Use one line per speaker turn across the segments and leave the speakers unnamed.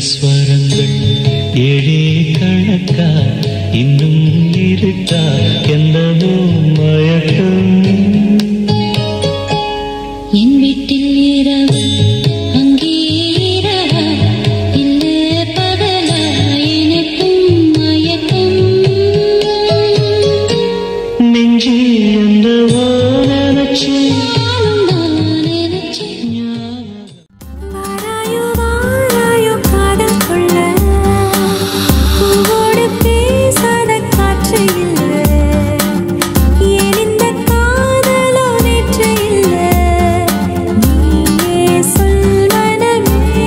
ஸ்வரங்கள் ஏழே கணக்கா இன்னும் இருக்கா என்னவோ மயக்கம்
என் வீட்டில் இரவு அங்கே இரவா இல்ல பகலா எனக்கும் மயக்கம்
நெஞ்சில் என்னவோ நினைச்சு
நானும் நான் நினைச்சேன்
வாராயோ வாராயோ காதல் கொள்ள பூவோடு பேசாத காற்று இல்லை ஏன் இந்த காதலோ நேற்று இல்லை நீயே சொல் மனமே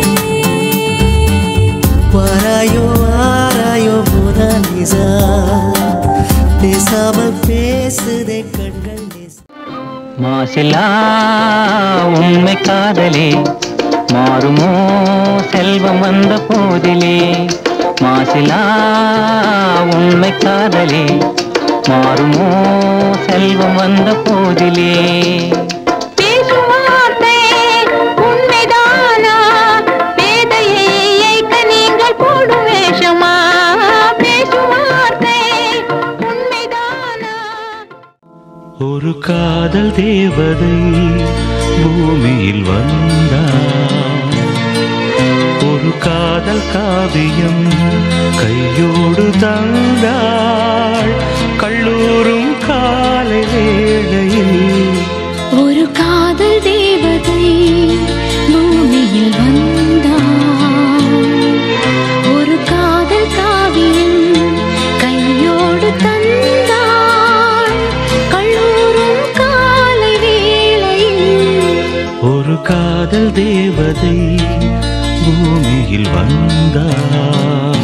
வாராயோ வாராயோ மோனாலிசா பேசாமல் பேசுதே கண்கள் நேச-
மாசிலா உண்மை காதலே மாறுமோ செல்வம் வந்த போதிலே மாசிலா உண்மை காதலே மாறுமோ செல்வம் வந்த போதிலே
பேசும் வார்த்தை உண்மைதானா பேதையை ஏய்க்க நீங்கள் போடும் வேஷமா பேசும் வார்த்தை உண்மைதானா
ஒரு காதல் தேவதை பூமியில் வந்தார் ஒரு காதல் காவியம் கையோடு தந்தாள் கல்லூரும் காலை வேளையில்
ஒரு காதல் தேவதை பூமியில் வந்தாள் ஒரு காதல் காவியம் கையோடு தந்தாள் கல்லூரும் காலை வேளையில்
ஒரு காதல் தேவதை பூமியில் வந்தார்